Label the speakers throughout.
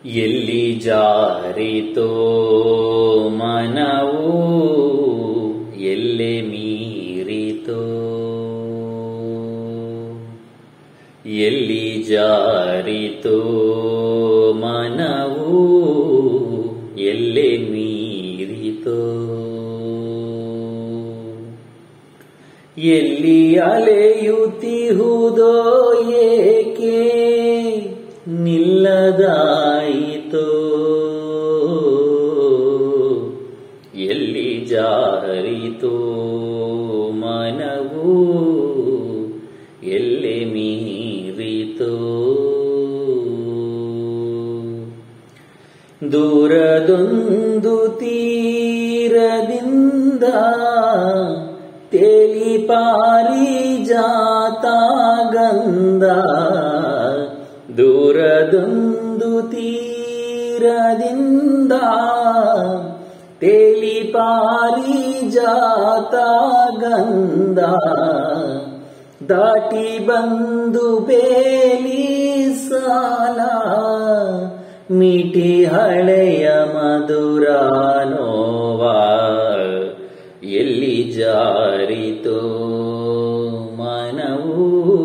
Speaker 1: ಎಲ್ಲಿ ಜಾರಿತೋ ಮನವು ಎಲ್ಲೆ ಮೀರಿತೋ ಎಲ್ಲಿ ಜಾರಿತೋ ಮನವು ಎಲ್ಲೆ ಮೀರಿತೋ ಎಲ್ಲಿ ಅಲೆಯುತ್ತಿಹುದೋ ಏಕೆ ನಿಲ್ಲದಾಯಿತೋ ಎಲ್ಲಿ ಜಾರಿತೋ ಮನವು ಎಲ್ಲೆ ಮೀರಿತೋ ದೂರದೊಂದು ತೀರದಿಂದ ತೇಲಿ ಪಾರಿಜಾತ ಗಂಧ ದೂರದೊಂದು ತೀರದಿಂದ ತೇಲಿ ಪಾರಿಜಾತ ಗಂಧ ದಾಟಿ ಬಂದು ಬೇಲಿ ಸಾಲ ಮಿಟಿ ಹಳೆಯ ಮಧುರ ನೋವಾ ಎಲ್ಲಿ ಜಾರಿತೋ ಮನವು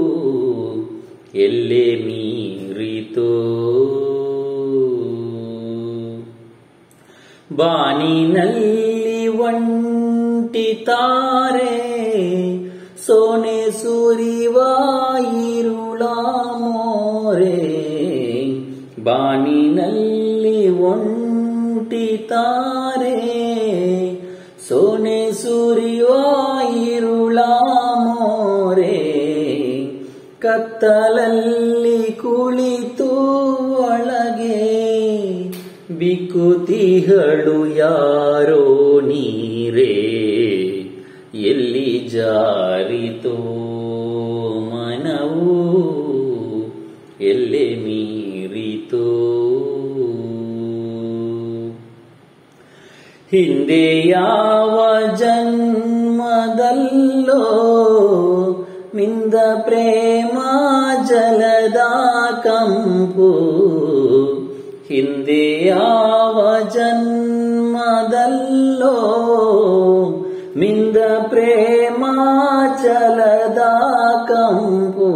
Speaker 1: ಎಲ್ಲೆ ಮೀರಿತೋ ಬಾನಿನಲ್ಲಿ ಒಂಟಿತಾರೆ ಸೋನೆ ಸುರಿವಾಯಿರುಳ ಮೋರೆ ಬಾನಿನಲ್ಲಿ ಒಂಟಿತಾರೆ ಸೋನೆ ಸುರಿವಾಯಿರುಳ ಮೋರೆ ಕತ್ತಲಲ್ಲಿ ಕುಳಿತು ಒಳಗೆ ಬಿಕುತಿಗಳು ಯಾರೋ ನೀರೇ ಎಲ್ಲಿ ಜಾರಿತೋ ಮನವು ಎಲ್ಲೆ ಮೀರಿತೋ ಹಿಂದೆ ಯಾವ ಜನ್ಮದಲ್ಲೋ ಮಿಂದ ಪ್ರೇಮ ಜಲದ ಕಂಪು ಹಿಂದೆ ಯಾವ ಜನ್ಮದಲ್ಲೋ ಮಿಂದ ಪ್ರೇಮ ಜಲದ ಕಂಪು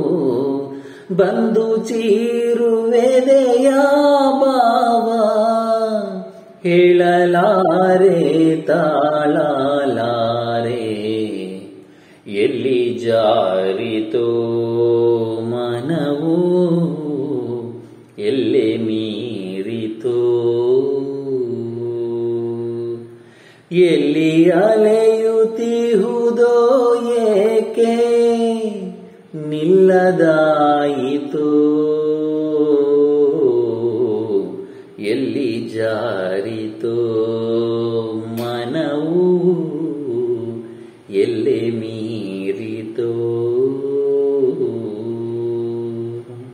Speaker 1: ಬಂದು ಚೀರುವೆದೆಯ ಭಾವ ಹೇಳಲಾರೆ ತಾಳಲಾರೆ ಎಲ್ಲಿ ಜಾರಿತೋ ಮನವು ಎಲ್ಲೆ ಮೀರಿತೋ ಎಲ್ಲಿ ಅಲೆಯುತ್ತಿಹುದೋ ಏಕೆ ನಿಲ್ಲದಾಯಿತೋ ಎಲ್ಲಿ ಜಾರಿತೋ ಮನವು ಎಲ್ಲೆ ಮೀ